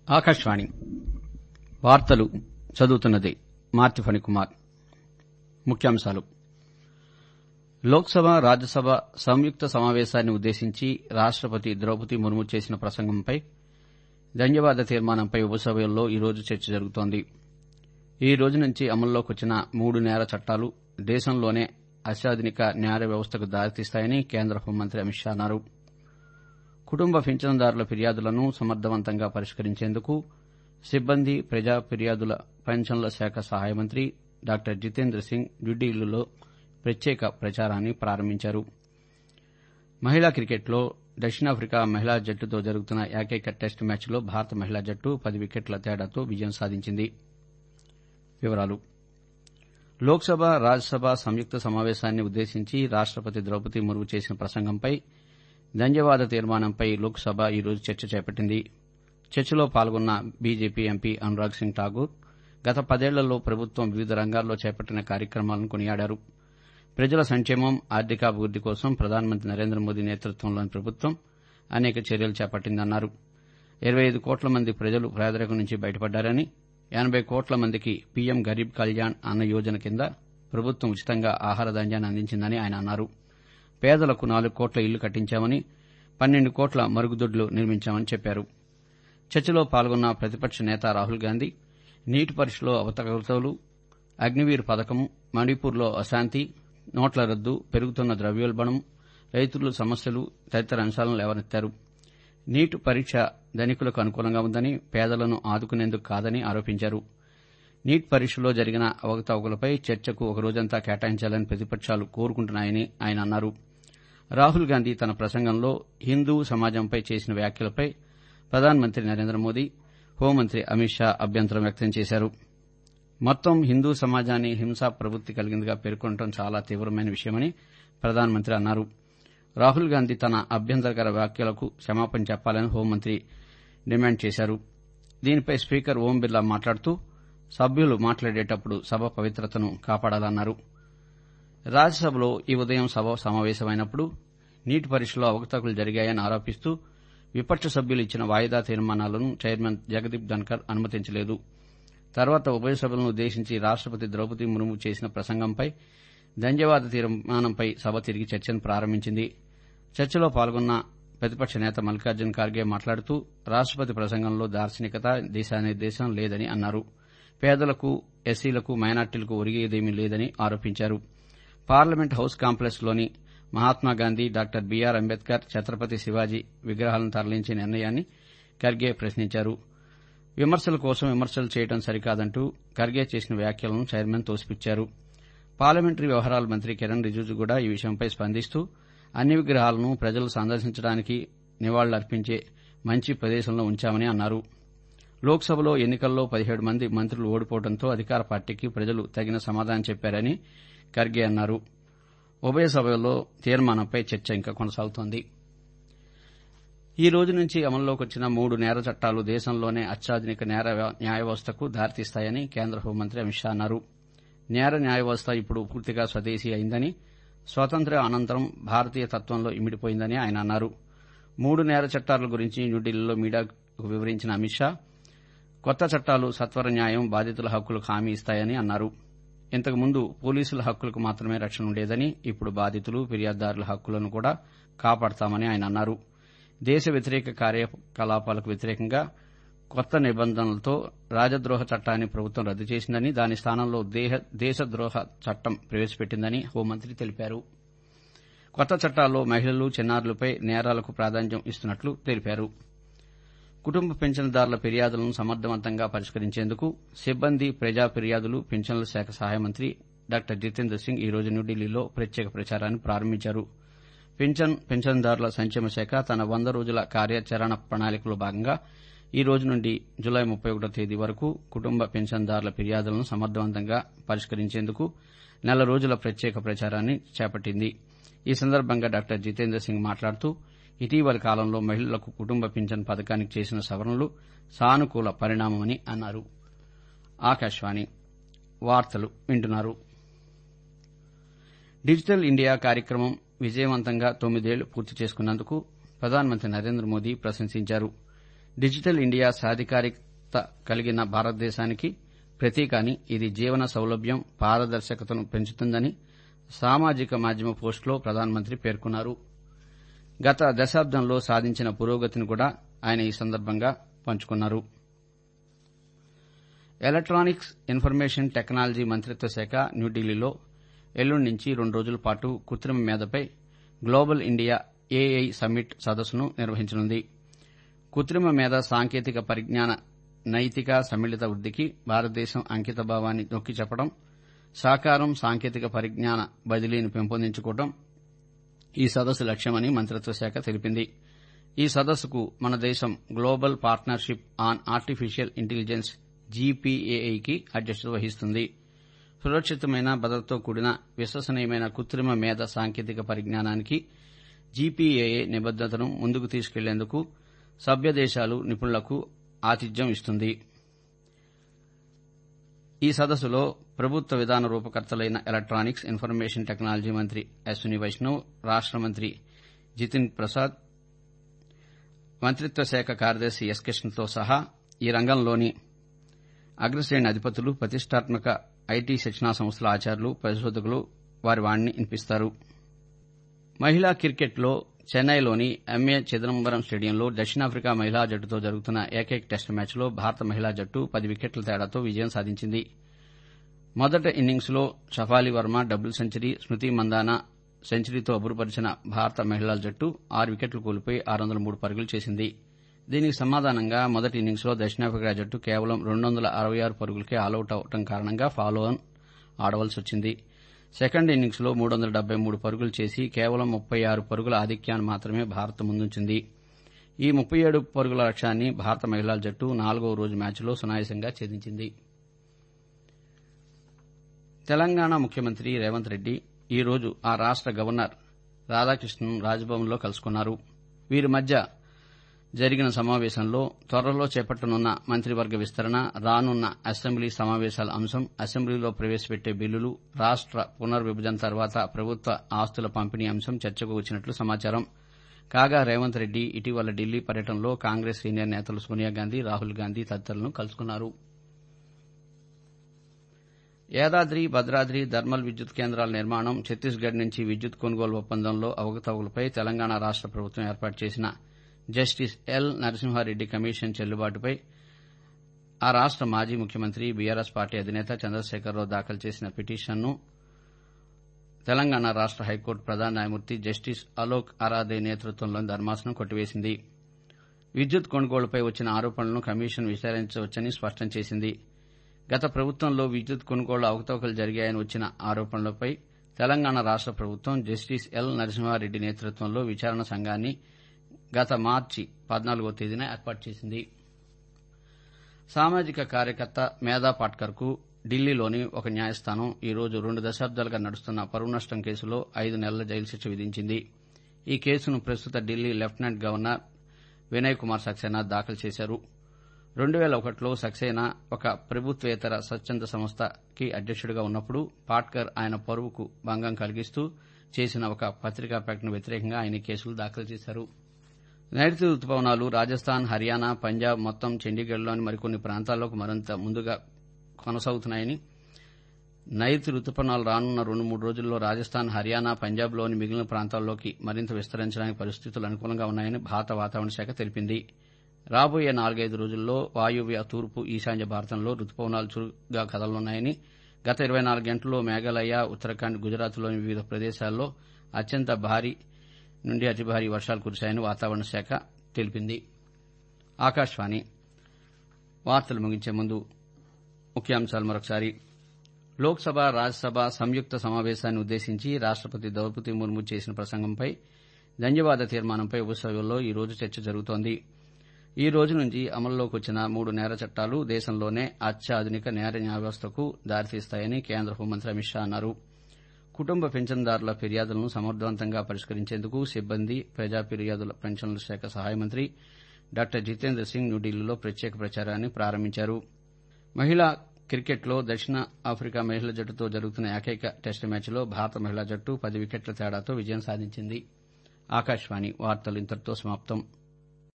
ఆకాశవాణి వార్తలు చదువుతున్నది మార్తి ఫణికుమార్ ముఖ్యాంశాలు లోక్సభ రాజ్యసభ సంయుక్త సమావేశాన్ని ఉద్దేశించి రాష్టపతి ద్రౌపది ముర్ము చేసిన ప్రసంగంపై ధన్యవాద తీర్మానంపై ఉభయసభల్లో ఈ రోజు చర్చ జరుగుతోంది ఈ రోజు నుంచి అమల్లోకి వచ్చిన మూడు నేర చట్టాలు దేశంలోనే అత్యాధునిక న్యాయ వ్యవస్థకు దారితీస్తాయని కేంద్ర హోంమంత్రి అమిత్ షా అన్నారు కుటుంబ పింఛనుదారుల ఫిర్యాదులను సమర్థవంతంగా పరిష్కరించేందుకు సిబ్బంది ప్రజా ఫిర్యాదుల పెన్షన్ల శాఖ సహాయ మంత్రి డాక్టర్ జితేంద్ర సింగ్ న్యూఢిల్లీలో ప్రత్యేక ప్రచారాన్ని ప్రారంభించారు మహిళా క్రికెట్లో దక్షిణాఫ్రికా మహిళా జట్టుతో జరుగుతున్న ఏకైక టెస్టు మ్యాచ్లో భారత మహిళా జట్టు పది వికెట్ల తేడాతో విజయం సాధించింది వివరాలు లోక్సభ రాజ్యసభ సంయుక్త సమావేశాన్ని ఉద్దేశించి రాష్టపతి ద్రౌపది ముర్ము చేసిన ప్రసంగంపై ధన్యవాద తీర్మానంపై లోక్సభ ఈ రోజు చర్చ చేపట్టింది చర్చలో పాల్గొన్న బీజేపీ ఎంపీ అనురాగ్ సింగ్ ఠాగూర్ గత పదేళ్లలో ప్రభుత్వం వివిధ రంగాల్లో చేపట్టిన కార్యక్రమాలను కొనియాడారు ప్రజల సంక్షేమం ఆర్థికాభివృద్ది కోసం ప్రధానమంత్రి నరేంద్ర మోదీ నేతృత్వంలోని ప్రభుత్వం అనేక చర్యలు చేపట్టిందన్నారు ఇరవై ఐదు కోట్ల మంది ప్రజలు పేదరికం నుంచి బయటపడ్డారని ఎనబై కోట్ల మందికి పీఎం గరీబ్ కళ్యాణ్ అన్న యోజన కింద ప్రభుత్వం ఉచితంగా ఆహార ధాన్యాన్ని అందించిందని ఆయన అన్నారు పేదలకు నాలుగు కోట్ల ఇళ్లు కట్టించామని పన్నెండు కోట్ల మరుగుదొడ్లు నిర్మించామని చెప్పారు చర్చలో పాల్గొన్న ప్రతిపక్ష నేత రాహుల్ గాంధీ నీటి పరీక్షలో అవతకవతలు అగ్నివీర్ పథకం మణిపూర్లో అశాంతి నోట్ల రద్దు పెరుగుతున్న ద్రవ్యోల్బణం రైతుల సమస్యలు తదితర అంశాలను లేవనెత్తారు నీట్ పరీక్ష ధనికులకు అనుకూలంగా ఉందని పేదలను ఆదుకునేందుకు కాదని ఆరోపించారు నీట్ పరీక్షలో జరిగిన అవకతవకలపై చర్చకు ఒక రోజంతా కేటాయించాలని ప్రతిపక్షాలు కోరుకుంటున్నాయని ఆయన అన్నారు రాహుల్ గాంధీ తన ప్రసంగంలో హిందూ సమాజంపై చేసిన వ్యాఖ్యలపై ప్రధానమంత్రి నరేంద్ర మోదీ హోంమంత్రి అమిత్ షా అభ్యంతరం వ్యక్తం చేశారు మొత్తం హిందూ సమాజాన్ని హింసా ప్రవృత్తి కలిగిందిగా పేర్కొనడం చాలా తీవ్రమైన విషయమని ప్రధానమంత్రి అన్నారు రాహుల్ గాంధీ తన అభ్యంతరకర వ్యాఖ్యలకు క్షమాపణ చెప్పాలని హోంమంత్రి డిమాండ్ చేశారు దీనిపై స్పీకర్ ఓం బిర్లా మాట్లాడుతూ సభ్యులు మాట్లాడేటప్పుడు సభ పవిత్రతను కాపాడాలన్నారు రాజ్యసభలో ఈ ఉదయం సభ సమావేశమైనప్పుడు నీటి పరీక్షలో అవకతవకలు జరిగాయని ఆరోపిస్తూ విపక్ష సభ్యులు ఇచ్చిన వాయిదా తీర్మానాలను చైర్మన్ జగదీప్ ధన్కర్ అనుమతించలేదు తర్వాత ఉభయ సభలను ఉద్దేశించి రాష్టపతి ద్రౌపది ముర్ము చేసిన ప్రసంగంపై ధన్యవాద తీర్మానంపై సభ తిరిగి చర్చను ప్రారంభించింది చర్చలో పాల్గొన్న ప్రతిపక్ష నేత మల్లికార్జున్ ఖార్గే మాట్లాడుతూ రాష్టపతి ప్రసంగంలో దార్శనికత దిశానిర్దేశం లేదని అన్నారు పేదలకు ఎస్సీలకు మైనార్టీలకు ఒరిగేదేమీ లేదని ఆరోపించారు పార్లమెంట్ హౌస్ కాంప్లెక్స్లోని మహాత్మాగాంధీ డాక్టర్ బీఆర్ అంబేద్కర్ ఛత్రపతి శివాజీ విగ్రహాలను తరలించే నిర్ణయాన్ని ఖర్గే ప్రశ్నించారు విమర్శల కోసం విమర్శలు చేయడం సరికాదంటూ ఖర్గే చేసిన వ్యాఖ్యలను చైర్మన్ తోసిపుచ్చారు పార్లమెంటరీ వ్యవహారాల మంత్రి కిరణ్ రిజిజు కూడా ఈ విషయంపై స్పందిస్తూ అన్ని విగ్రహాలను ప్రజలు సందర్శించడానికి నివాళులర్పించే మంచి ప్రదేశంలో ఉంచామని అన్నారు లోక్సభలో ఎన్నికల్లో పదిహేడు మంది మంత్రులు ఓడిపోవడంతో అధికార పార్టీకి ప్రజలు తగిన సమాధానం చెప్పారని ఖర్గే అన్నారు ఉభయ సభల్లో తీర్మానంపై చర్చ ఇంకా కొనసాగుతోంది ఈ రోజు నుంచి అమల్లోకి వచ్చిన మూడు నేర చట్టాలు దేశంలోనే అత్యాధునిక నేర న్యాయ వ్యవస్థకు దారితీస్తాయని కేంద్ర హోంమంత్రి అమిత్ షా అన్నారు నేర న్యాయ వ్యవస్థ ఇప్పుడు పూర్తిగా స్వదేశీ అయిందని స్వాతంత్ర్య అనంతరం భారతీయ తత్వంలో ఇమిడిపోయిందని ఆయన అన్నారు మూడు నేర చట్టాల గురించి న్యూఢిల్లీలో మీడియాకు వివరించిన అమిత్ షా కొత్త చట్టాలు సత్వర న్యాయం బాధితుల హక్కులకు హామీ ఇస్తాయని అన్నారు ఇంతకుముందు పోలీసుల హక్కులకు మాత్రమే రక్షణ ఉండేదని ఇప్పుడు బాధితులు ఫిర్యాదుదారుల హక్కులను కూడా కాపాడతామని ఆయన అన్నారు దేశ వ్యతిరేక కార్యకలాపాలకు వ్యతిరేకంగా కొత్త నిబంధనలతో రాజద్రోహ చట్టాన్ని ప్రభుత్వం రద్దు చేసిందని దాని స్థానంలో దేశద్రోహ చట్టం ప్రవేశపెట్టిందని హోంమంత్రి తెలిపారు కొత్త చట్టాల్లో మహిళలు చిన్నారులపై నేరాలకు ప్రాధాన్యం ఇస్తున్నట్లు తెలిపారు కుటుంబ పింఛనుదారుల ఫిర్యాదులను సమర్థవంతంగా పరిష్కరించేందుకు సిబ్బంది ప్రజా ఫిర్యాదులు పింఛన్ల శాఖ సహాయ మంత్రి డాక్టర్ జితేంద్ర సింగ్ ఈ రోజు న్యూఢిల్లీలో ప్రత్యేక ప్రచారాన్ని ప్రారంభించారు పింఛన్ పింఛన్దారుల సంక్షేమ శాఖ తన వంద రోజుల కార్యాచరణ ప్రణాళికలో భాగంగా ఈ రోజు నుండి జులై ముప్పై ఒకటో తేదీ వరకు కుటుంబ పింఛన్దారుల ఫిర్యాదులను సమర్థవంతంగా పరిష్కరించేందుకు నెల రోజుల ప్రత్యేక ప్రచారాన్ని చేపట్టింది ఈ సందర్భంగా డాక్టర్ జితేంద్ర సింగ్ మాట్లాడుతూ ఇటీవలి కాలంలో మహిళలకు కుటుంబ పింఛన్ పథకానికి చేసిన సవరణలు సానుకూల పరిణామమని అన్నారు ఆకాశవాణి వార్తలు వింటున్నారు డిజిటల్ ఇండియా కార్యక్రమం విజయవంతంగా తొమ్మిదేళ్లు పూర్తి చేసుకున్నందుకు ప్రధానమంత్రి నరేంద్ర మోదీ ప్రశంసించారు డిజిటల్ ఇండియా సాధికారికత కలిగిన భారతదేశానికి ప్రతీక అని ఇది జీవన సౌలభ్యం పారదర్శకతను పెంచుతుందని సామాజిక మాధ్యమ పోస్టులో ప్రధానమంత్రి పేర్కొన్నారు గత దశాబ్దంలో సాధించిన పురోగతిని కూడా ఆయన ఈ సందర్భంగా పంచుకున్నారు ఎలక్టానిక్స్ ఇన్ఫర్మేషన్ టెక్నాలజీ మంత్రిత్వ శాఖ న్యూఢిల్లీలో ఎల్లుండి నుంచి రెండు రోజుల పాటు కృత్రిమ మేధపై గ్లోబల్ ఇండియా ఏఐ సమ్మిట్ సదస్సును నిర్వహించనుంది కృత్రిమ మేధ సాంకేతిక పరిజ్ఞాన నైతిక సమ్మిళిత వృద్దికి భారతదేశం అంకితభావాన్ని నొక్కి చెప్పడం సహకారం సాంకేతిక పరిజ్ఞాన బదిలీని పెంపొందించుకోవడం ఈ సదస్సు లక్ష్యమని మంత్రిత్వ శాఖ తెలిపింది ఈ సదస్సుకు మన దేశం global partnership on artificial intelligence జీపీఏఐకి అధ్యక్షత వహిస్తుంది సురక్షితమైన భద్రతతో కూడిన విశ్వసనీయమైన కృత్రిమ మేధ సాంకేతిక పరిజ్ఞానానికి జీపీఏఏ నిబద్దతను ముందుకు తీసుకెళ్లేందుకు సభ్య దేశాలు నిపుణులకు ఆతిథ్యం ఇస్తుంది ఈ సదస్సులో ప్రభుత్వ విధాన రూపకర్తలైన ఎలక్టానిక్స్ ఇన్ఫర్మేషన్ టెక్నాలజీ మంత్రి అశ్విని వైష్ణవ్ రాష్ట మంత్రి జితిన్ ప్రసాద్ మంత్రిత్వ శాఖ కార్యదర్శి ఎస్ కృష్ణతో సహా ఈ రంగంలోని అగ్రశ్రేణి అధిపతులు ప్రతిష్టాత్మక ఐటీ శిక్షణా సంస్థల ఆచార్యులు పరిశోధకులు వారి వాణిని వినిపిస్తారు మహిళా క్రికెట్లో చెన్నైలోని ఎంఏ చిదంబరం స్టేడియంలో దక్షిణాఫ్రికా మహిళా జట్టుతో జరుగుతున్న ఏకైక టెస్టు మ్యాచ్లో భారత మహిళా జట్టు పది వికెట్ల తేడాతో విజయం సాధించింది మొదటి ఇన్నింగ్స్లో షఫాలి వర్మ డబుల్ సెంచరీ స్మృతి మందాన సెంచరీతో అబ్బురుపరిచిన భారత మహిళల జట్టు ఆరు వికెట్లు కోల్పోయి ఆరు వందల మూడు పరుగులు చేసింది దీనికి సమాధానంగా మొదటి ఇన్నింగ్స్లో దక్షిణాఫ్రికా జట్టు కేవలం రెండు వందల అరవై ఆరు పరుగులకే ఆలౌట్ అవడం కారణంగా ఫాలో ఆన్ ఆడవలసి వచ్చింది సెకండ్ ఇన్నింగ్స్లో మూడు వందల డెబ్బై మూడు పరుగులు చేసి కేవలం ముప్పై ఆరు పరుగుల ఆధిక్యాన్ని మాత్రమే భారత్ ముందుంచింది ఈ ముప్పై ఏడు పరుగుల లక్ష్యాన్ని భారత మహిళల జట్టు నాలుగో రోజు మ్యాచ్లో సునాయాసంగా ఛేదించింది తెలంగాణ ముఖ్యమంత్రి రేవంత్ రెడ్డి ఈ రోజు ఆ రాష్ట గవర్నర్ రాధాకృష్ణన్ రాజ్భవన్లో కలుసుకున్నారు వీరి మధ్య జరిగిన సమావేశంలో త్వరలో చేపట్టనున్న మంత్రివర్గ విస్తరణ రానున్న అసెంబ్లీ సమావేశాల అంశం అసెంబ్లీలో ప్రవేశపెట్టే బిల్లులు రాష్ట పునర్విభజన తర్వాత ప్రభుత్వ ఆస్తుల పంపిణీ అంశం చర్చకు వచ్చినట్లు సమాచారం కాగా రేవంత్ రెడ్డి ఇటీవల ఢిల్లీ పర్యటనలో కాంగ్రెస్ సీనియర్ నేతలు సోనియాగాంధీ రాహుల్ గాంధీ తదితరులను కలుసుకున్నారు యాదాద్రి భద్రాద్రి థర్మల్ విద్యుత్ కేంద్రాల నిర్మాణం ఛత్తీస్గఢ్ నుంచి విద్యుత్ కొనుగోలు ఒప్పందంలో అవకతవకలపై తెలంగాణ రాష్ట ప్రభుత్వం ఏర్పాటు చేసిన జస్టిస్ ఎల్ నరసింహారెడ్డి కమిషన్ చెల్లుబాటుపై ఆ రాష్ట మాజీ ముఖ్యమంత్రి బీఆర్ఎస్ పార్టీ అధినేత చంద్రశేఖరరావు దాఖలు చేసిన పిటిషన్ను తెలంగాణ రాష్ట హైకోర్టు ప్రధాన న్యాయమూర్తి జస్టిస్ అలోక్ అరాదే నేతృత్వంలోని ధర్మాసనం కొట్టివేసింది విద్యుత్ కొనుగోలుపై వచ్చిన ఆరోపణలను కమిషన్ విచారించవచ్చని స్పష్టం చేసింది గత ప్రభుత్వంలో విద్యుత్ కొనుగోలు అవకతవకలు జరిగాయని వచ్చిన ఆరోపణలపై తెలంగాణ రాష్ట ప్రభుత్వం జస్టిస్ ఎల్ నరసింహారెడ్డి నేతృత్వంలో విచారణ సంఘాన్ని గత మార్చి పద్నాలుగో తేదీన ఏర్పాటు చేసింది సామాజిక కార్యకర్త మేధా పాట్కర్కు ఢిల్లీలోని ఒక న్యాయస్థానం ఈ రోజు రెండు దశాబ్దాలుగా నడుస్తున్న పరువు నష్టం కేసులో ఐదు నెలల జైలు శిక్ష విధించింది ఈ కేసును ప్రస్తుత ఢిల్లీ లెఫ్టినెంట్ గవర్నర్ వినయ్ కుమార్ సక్సేనా దాఖలు చేశారు రెండు వేల ఒకటిలో సక్సేనా ఒక ప్రభుత్వేతర స్వచ్ఛంద సంస్థకి అధ్యక్షుడిగా ఉన్నప్పుడు పాట్కర్ ఆయన పరువుకు భంగం కలిగిస్తూ చేసిన ఒక పత్రికా ప్రకటన వ్యతిరేకంగా ఆయన ఈ కేసులు దాఖలు చేశారు నైరుతి రుతుపవనాలు రాజస్థాన్ హర్యానా పంజాబ్ మొత్తం చండీగఢ్లోని మరికొన్ని ప్రాంతాల్లోకి మరింత ముందుగా కొనసాగుతున్నాయని నైరుతి రుతుపవనాలు రానున్న రెండు మూడు రోజుల్లో రాజస్థాన్ హర్యానా పంజాబ్లోని మిగిలిన ప్రాంతాల్లోకి మరింత విస్తరించడానికి పరిస్థితులు అనుకూలంగా ఉన్నాయని భారత వాతావరణ శాఖ తెలిపింది రాబోయే నాలుగైదు రోజుల్లో వాయువ్య తూర్పు ఈశాన్య భారతంలో రుతుపవనాలు చురుగ్గా కదలనున్నాయని గత ఇరవై నాలుగు గంటల్లో మేఘాలయ ఉత్తరాఖండ్ గుజరాత్లోని వివిధ ప్రదేశాల్లో అత్యంత భారీ నుండి అతి భారీ వర్షాలు కురిశాయని వాతావరణ శాఖ తెలిపింది ఆకాశవాణి వార్తలు ముగించే ముందు ముఖ్యాంశాలు మరొకసారి లోక్సభ రాజ్యసభ సంయుక్త సమావేశాన్ని ఉద్దేశించి రాష్టపతి ద్రౌపది ముర్ము చేసిన ప్రసంగంపై ధన్యవాద తీర్మానంపై ఉపసభలో ఈ రోజు చర్చ జరుగుతోంది ఈ రోజు నుంచి అమల్లోకి వచ్చిన మూడు నేర చట్టాలు దేశంలోనే అత్యాధునిక నేర న్యాయ వ్యవస్థకు దారితీస్తాయని కేంద్ర హోంమంత్రి అమిత్ షా అన్నారు కుటుంబ పెన్షన్దారుల ఫిర్యాదులను సమర్థవంతంగా పరిష్కరించేందుకు సిబ్బంది ప్రజా ఫిర్యాదుల పెన్షన్ల శాఖ సహాయ మంత్రి డాక్టర్ జితేంద్ర సింగ్ న్యూఢిల్లీలో ప్రత్యేక ప్రచారాన్ని ప్రారంభించారు మహిళా క్రికెట్లో దక్షిణ ఆఫ్రికా మహిళల జట్టుతో జరుగుతున్న ఏకైక టెస్టు మ్యాచ్లో భారత మహిళా జట్టు పది వికెట్ల తేడాతో విజయం సాధించింది ఆకాశవాణి వార్తలు ఇంతటితో సమాప్తం